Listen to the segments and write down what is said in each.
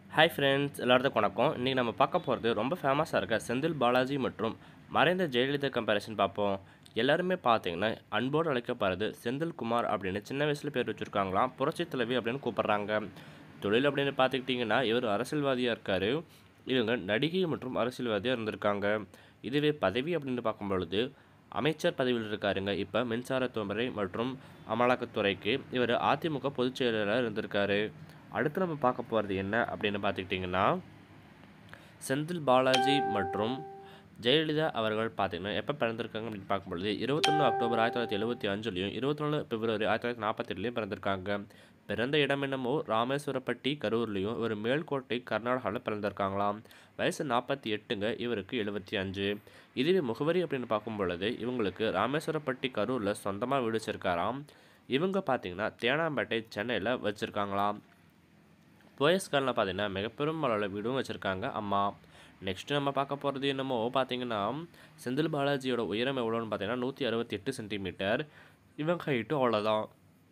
hi friends எல்லாத்துக்கும் வணக்கம் இன்றைக்கி நம்ம பார்க்க போகிறது ரொம்ப ஃபேமஸாக இருக்க செந்தில் பாலாஜி மற்றும் மறைந்த ஜெயலலிதா கம்பேரிசன் பார்ப்போம் எல்லாருமே பார்த்தீங்கன்னா அன்போடு அழைக்கப்படுறது செந்தில் குமார் அப்படின்னு சின்ன வயசில் பேர் வச்சுருக்காங்களாம் புரட்சி தலைவி அப்படின்னு கூப்பிட்றாங்க தொழில் அப்படின்னு பார்த்துக்கிட்டிங்கன்னா இவர் அரசியல்வாதியாக இருக்கார் இவங்க நடிகை மற்றும் அரசியல்வாதியாக இருந்திருக்காங்க இதுவே பதவி அப்படின்னு பார்க்கும் பொழுது அமைச்சர் பதவியில் இருக்காருங்க இப்போ மின்சாரத்துறை மற்றும் அமலாக்கத்துறைக்கு இவர் அதிமுக பொதுச் செயலாளராக இருந்திருக்காரு அடுத்து நம்ம பார்க்க போகிறது என்ன அப்படின்னு பார்த்துக்கிட்டிங்கன்னா செந்தில் பாலாஜி மற்றும் ஜெயலலிதா அவர்கள் பார்த்தீங்கன்னா எப்போ பிறந்திருக்காங்க அப்படின்னு பார்க்கும்பொழுது இருபத்தொன்று அக்டோபர் ஆயிரத்தி தொள்ளாயிரத்தி எழுபத்தி அஞ்சுலையும் இருபத்தொன்று பிப்ரவரி ஆயிரத்தி தொள்ளாயிரத்தி நாற்பத்தெட்டுலையும் பிறந்திருக்காங்க பிறந்த இடம் என்னமோ ராமேஸ்வரப்பட்டி கரூர்லேயும் இவர் மேல்கோட்டை கர்நாடகாவில் பிறந்திருக்காங்களாம் வயசு நாற்பத்தி எட்டுங்க இவருக்கு எழுபத்தி அஞ்சு இதுவே முகவரி அப்படின்னு பார்க்கும் பொழுது இவங்களுக்கு ராமேஸ்வரப்பட்டி கரூரில் சொந்தமாக வீடு வச்சிருக்காராம் இவங்க பார்த்தீங்கன்னா தேனாம்பேட்டை சென்னையில் வச்சுருக்காங்களாம் போயஸ்காரில் பார்த்தீங்கன்னா மிகப்பெரும் அளவில் வீடும் வச்சுருக்காங்க அம்மா நெக்ஸ்ட்டு நம்ம பார்க்க போகிறது என்னமோ பார்த்தீங்கன்னா செந்தில் பாலாஜியோட உயரம் எவ்வளோன்னு பார்த்தீங்கன்னா நூற்றி அறுபத்தி எட்டு சென்டிமீட்டர் இவங்க ஹைட்டும் அவ்வளோதான்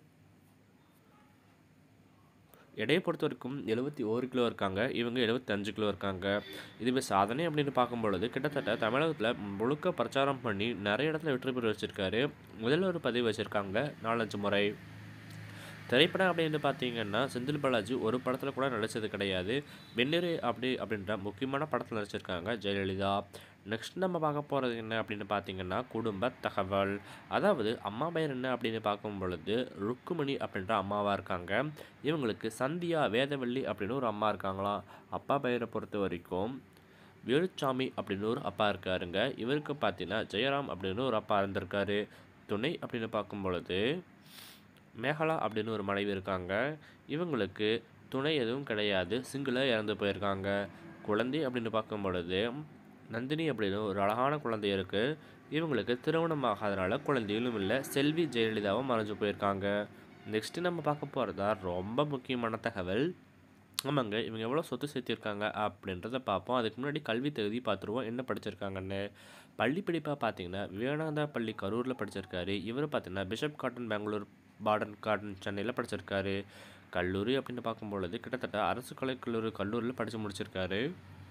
எடையை பொறுத்த வரைக்கும் எழுபத்தி ஓரு கிலோ இருக்காங்க இவங்க எழுபத்தஞ்சு கிலோ இருக்காங்க இதுவே சாதனை அப்படின்னு பார்க்கும்பொழுது கிட்டத்தட்ட தமிழகத்தில் முழுக்க பிரச்சாரம் பண்ணி நிறைய இடத்துல வெற்றி பெற வச்சுருக்காரு முதல்ல ஒரு பதிவு வச்சுருக்காங்க நாலஞ்சு முறை திரைப்படம் அப்படின்னு பார்த்தீங்கன்னா செந்தில் பாலாஜி ஒரு படத்தில் கூட நடித்தது கிடையாது வெண்ணிறை அப்படி அப்படின்ற முக்கியமான படத்தில் நடிச்சிருக்காங்க ஜெயலலிதா நெக்ஸ்ட் நம்ம பார்க்க போகிறது என்ன அப்படின்னு பார்த்தீங்கன்னா குடும்ப தகவல் அதாவது அம்மா பெயர் என்ன அப்படின்னு பார்க்கும் பொழுது ருக்குமணி அப்படின்ற அம்மாவாக இருக்காங்க இவங்களுக்கு சந்தியா வேதவள்ளி அப்படின்னு ஒரு அம்மா இருக்காங்களாம் அப்பா பெயரை பொறுத்த வரைக்கும் வேலுச்சாமி அப்படின்னு ஒரு அப்பா இருக்காருங்க இவருக்கு பார்த்தீங்கன்னா ஜெயராம் அப்படின்னு ஒரு அப்பா இருந்திருக்காரு துணை அப்படின்னு பார்க்கும் பொழுது மேகலா அப்படின்னு ஒரு மனைவி இருக்காங்க இவங்களுக்கு துணை எதுவும் கிடையாது சிங்கிளாக இறந்து போயிருக்காங்க குழந்தை அப்படின்னு பார்க்கும் பொழுது நந்தினி அப்படின்னு ஒரு அழகான குழந்தை இருக்குது இவங்களுக்கு திருமணம் ஆகாதனால குழந்தைகளும் இல்லை செல்வி ஜெயலலிதாவும் மறைஞ்சு போயிருக்காங்க நெக்ஸ்ட்டு நம்ம பார்க்க போகிறதா ரொம்ப முக்கியமான தகவல் ஆமாங்க இவங்க எவ்வளோ சொத்து சேர்த்திருக்காங்க அப்படின்றத பார்ப்போம் அதுக்கு முன்னாடி கல்வி தகுதி பார்த்துருவோம் என்ன படிச்சிருக்காங்கன்னு பள்ளி படிப்பாக பார்த்தீங்கன்னா விவேகானந்தா பள்ளி கரூரில் படிச்சிருக்காரு இவர் பார்த்தீங்கன்னா பிஷப் காட்டன் பெங்களூர் பாடன் கார்டன் சென்னையில் படிச்சிருக்காரு கல்லூரி அப்படின்னு பார்க்கும்பொழுது கிட்டத்தட்ட அரசு கலைக்கல்லூரி கல்லூரியில் படித்து முடிச்சிருக்காரு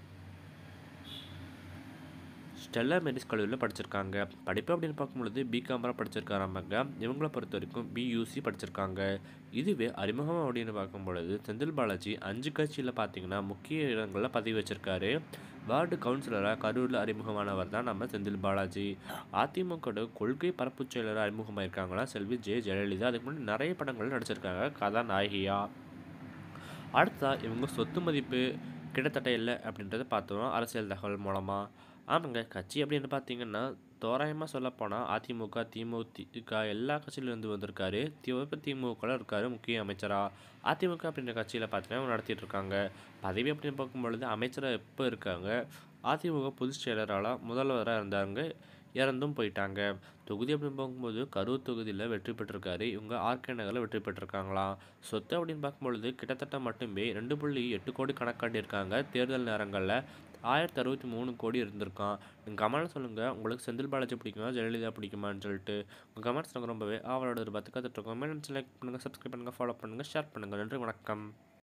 ஸ்டெல்லா மெரிஸ் கல்லூரியில் படிச்சிருக்காங்க படிப்பு அப்படின்னு பார்க்கும்பொழுது பிகாமராக படிச்சிருக்காராமாங்க இவங்கள பொறுத்த வரைக்கும் பியூசி படிச்சிருக்காங்க இதுவே அறிமுகம் அப்படின்னு பார்க்கும்பொழுது செந்தில் பாலாஜி அஞ்சு கட்சியில் பார்த்தீங்கன்னா முக்கிய இடங்களில் பதவி வச்சிருக்காரு வார்டு கவுன்சிலராக கரூரில் அறிமுகமானவர் தான் நம்ம செந்தில் பாலாஜி அதிமுக கொள்கை பரப்பு செயலராக அறிமுகமாயிருக்காங்களா செல்வி ஜெய ஜெயலலிதா அதுக்கு முன்னாடி நிறைய படங்கள் நடிச்சிருக்காங்க கதாநாயகியா அடுத்தா இவங்க சொத்து மதிப்பு கிட்டத்தட்ட இல்லை அப்படின்றத பார்த்தோம் அரசியல் தகவல் மூலமாக ஆமாங்க கட்சி அப்படின்னு பார்த்தீங்கன்னா தோராயமாக சொல்லப்போனால் அதிமுக திமுக எல்லா கட்சியிலேருந்து வந்திருக்காரு இப்போ திமுகவில் இருக்கார் முக்கிய அமைச்சராக அதிமுக அப்படின்ற கட்சியில் பார்த்தீங்கன்னா நடத்திட்டு இருக்காங்க பதவி அப்படின்னு பார்க்கும்பொழுது அமைச்சராக எப்போ இருக்காங்க அதிமுக பொதுச் செயலரால் முதல்வராக இருந்தாங்க இறந்தும் போயிட்டாங்க தொகுதி அப்படின்னு பார்க்கும்போது கரூர் தொகுதியில் வெற்றி பெற்றிருக்காரு இவங்க ஆர்கே நகரில் வெற்றி பெற்றிருக்காங்களாம் சொத்து அப்படின்னு பார்க்கும்பொழுது கிட்டத்தட்ட மட்டுமே ரெண்டு புள்ளி எட்டு கோடி கணக்காட்டியிருக்காங்க தேர்தல் நேரங்களில் ஆயிரத்தி அறுபத்தி மூணு கோடி இருந்திருக்கான் நீங்கள் கமெண்ட் சொல்லுங்கள் உங்களுக்கு செந்தில் பாலாஜி பிடிக்குமா ஜெயலலிதா பிடிக்குமான்னு சொல்லிட்டு உங்கள் கமெண்ட்ஸ் எனக்கு ரொம்பவே அவளோட ஒரு பத்து கற்றுட்ருக்கோம் மேலும் லைக் பண்ணுங்கள் சப்ஸ்கிரைப் பண்ணுங்கள் ஃபாலோ பண்ணுங்கள் ஷேர் பண்ணுங்கள் நன்றி வணக்கம்